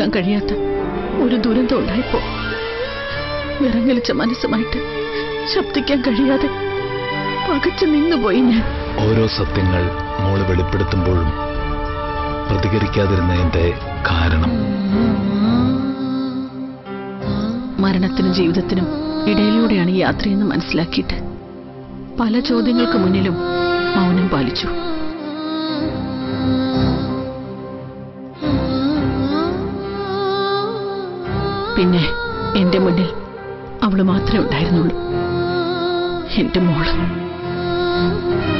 താങ്ങാൻ കഴിയാത്ത ഒരു ദുരന്തം ഉണ്ടായപ്പോ വിറങ്ങലിച്ച മനസ്സുമായിട്ട് ശബ്ദിക്കാൻ കഴിയാതെ പകച്ചു നിന്നുപോയി ഞാൻ ഓരോ സത്യങ്ങൾ മോള് വെളിപ്പെടുത്തുമ്പോഴും പ്രതികരിക്കാതിരുന്നതിന്റെ കാരണം മരണത്തിനും ജീവിതത്തിനും ഇടയിലൂടെയാണ് ഈ യാത്രയെന്ന് മനസ്സിലാക്കിയിട്ട് പല ചോദ്യങ്ങൾക്ക് മുന്നിലും മൗനം പാലിച്ചു പിന്നെ എന്റെ മുന്നിൽ അവള് മാത്രമേ ഉണ്ടായിരുന്നുള്ളൂ എന്റെ മോള്